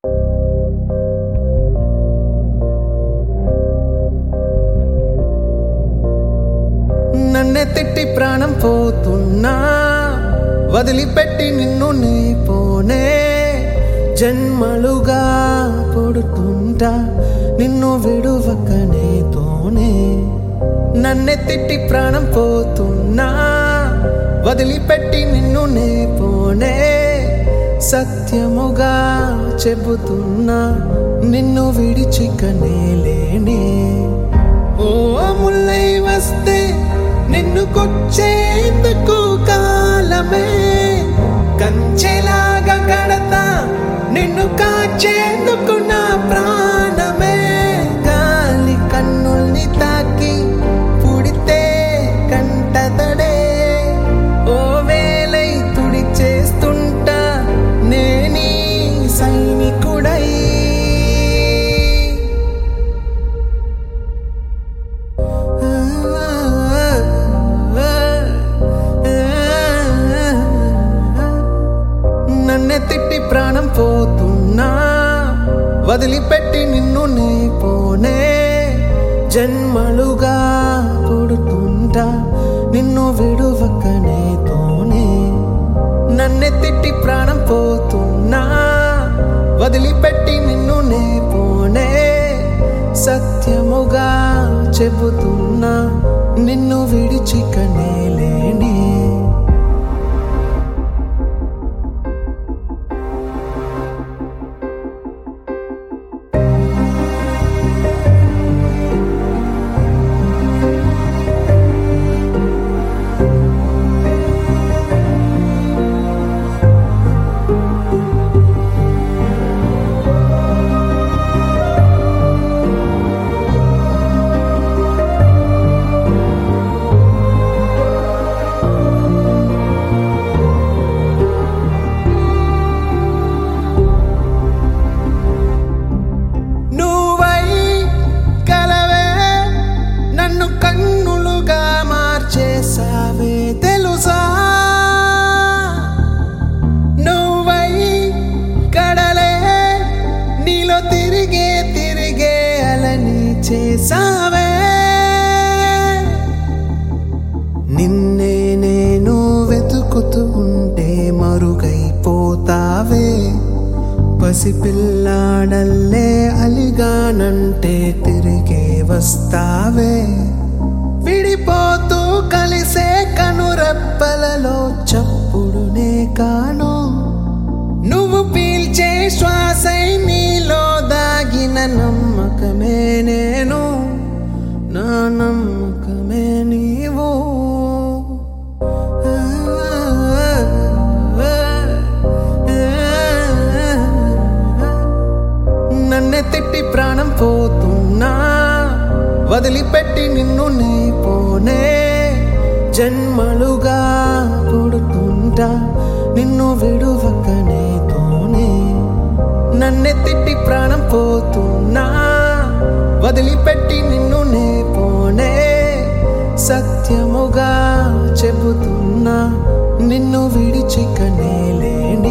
నన్నే తిట్టి ప్రాణం పోతున్నా వదిలిపెట్టి నిన్ను నీ పోనే జన్మలుగా పొడుతుంటా నిన్ను విడువకనే తోనే నన్నే తిట్టి ప్రాణం పోతున్నా వదిలిపెట్టి నిన్ను నే పోనే సత్యముగా చెబుతున్నా నిన్ను విడిచికనే లేనే ఓ ముల్లై వస్తే నిన్ను కొచ్చేందుకు కాలమే కంచెలాగా కడతా నిన్ను కాచేందుకు నా ప్రాణమే గాలి కన్నుల్ని తాకి పుడితే కంటతడే ఓ వేలై తుడి చేస్తుంటా నేనీ సైనికుడై నన్నే తిట్టి ప్రాణం పోతున్నా వదిలిపెట్టి నిన్ను నీ పోనే జన్మలుగా పుడుతుంటా నిన్ను విడువకనే తోనే నన్నే తిట్టి ప్రాణం పోతున్నా వదిలిపెట్టి నిన్ను నే పోనే సత్యముగా చెబుతున్నా నిన్ను విడిచికనే లేనే నువ్వై కలవే నన్ను కన్నులుగా మార్చేసావే తెలుసా నువ్వై కడలే నీలో తిరిగే తిరిగే అలని చేసావే నిన్నే నేను వెతుకుతూ ఉంటే మరుగైపోతావే పసిపిల్లాడల్లే అలిగానంటే తిరిగే వస్తావే విడిపోతూ కలిసే కనురెప్పలలో చప్పుడునే కాను నువ్వు పీల్చే శ్వాసై నీలో దాగిన నమ్మకమే నేను నా నమ్మకమే నీవు నన్నే తిట్టి ప్రాణం పోతున్నా వదిలిపెట్టి నిన్ను నీ పోనే జన్మలుగా పుడుతుంటా నిన్ను విడువకనే తోనే నన్నే తిట్టి ప్రాణం పోతున్నా వదిలిపెట్టి నిన్ను నే పోనే సత్యముగా చెబుతున్నా నిన్ను విడిచికనే లేనే